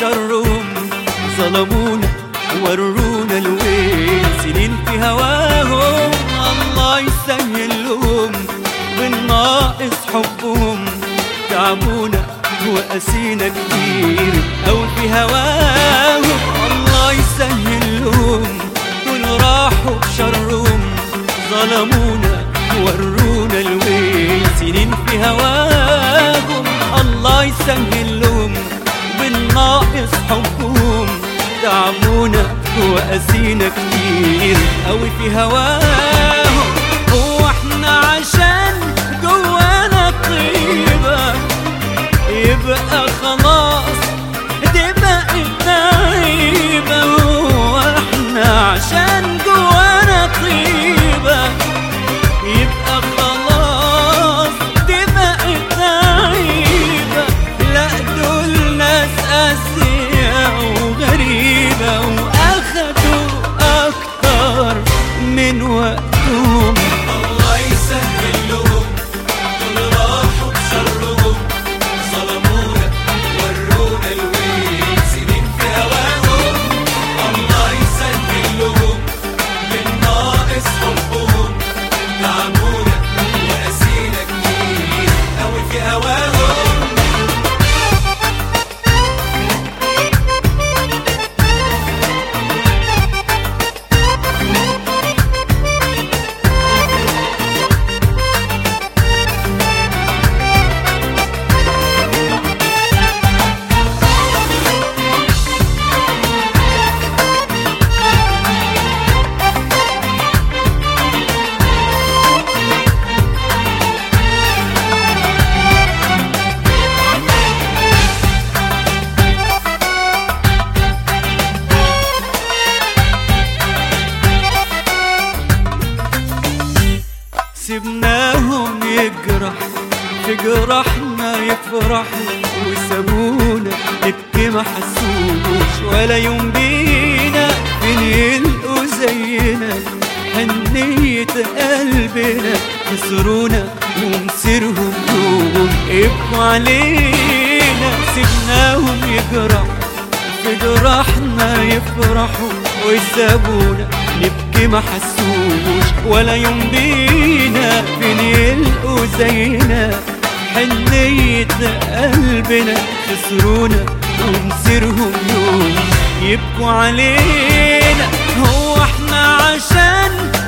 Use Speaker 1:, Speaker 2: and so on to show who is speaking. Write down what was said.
Speaker 1: بشرهم ظلمونا ورونا الويل سنين في هواهم الله يسهل لهم بالناقص حبهم تعبونا وقاسينا كتير أو في هواهم الله يسهل لهم دول راحوا بشرهم ظلمونا ورونا الويل سنين في هواهم الله يسهل لهم بالناقص حبهم تعبونا وقاسينا كتير قوي في هواهم هو احنا عشان جوانا طيبة يبقى خلاص دي بقت عيبة هو احنا عشان جوانا طيبة يبقى خلاص دي بقت عيبة لا دول ناس قاسية وغريبة وأخدوا أكتر من وقتهم
Speaker 2: الله يسهل لهم دول راحوا بشرهم ظلمونا ورونا الويل سنين في هواهم الله يسهل لهم بالناقص حبهم تعبونا وقاسينا كتير قوي في هواهم
Speaker 1: سيبناهم يجرح في جراحنا يفرحوا وسابونا نبكي ما حسوش ولا يوم بينا فين يلقوا زينا حنية قلبنا خسرونا ومصيرهم يوم يبقوا علينا سيبناهم يجرح في جراحنا يفرحوا ويسابونا نبكي ما حسوش ولا يوم بينا فين يلقوا زينا حنية قلبنا خسرونا ومصيرهم يوم يبكوا علينا هو احنا عشان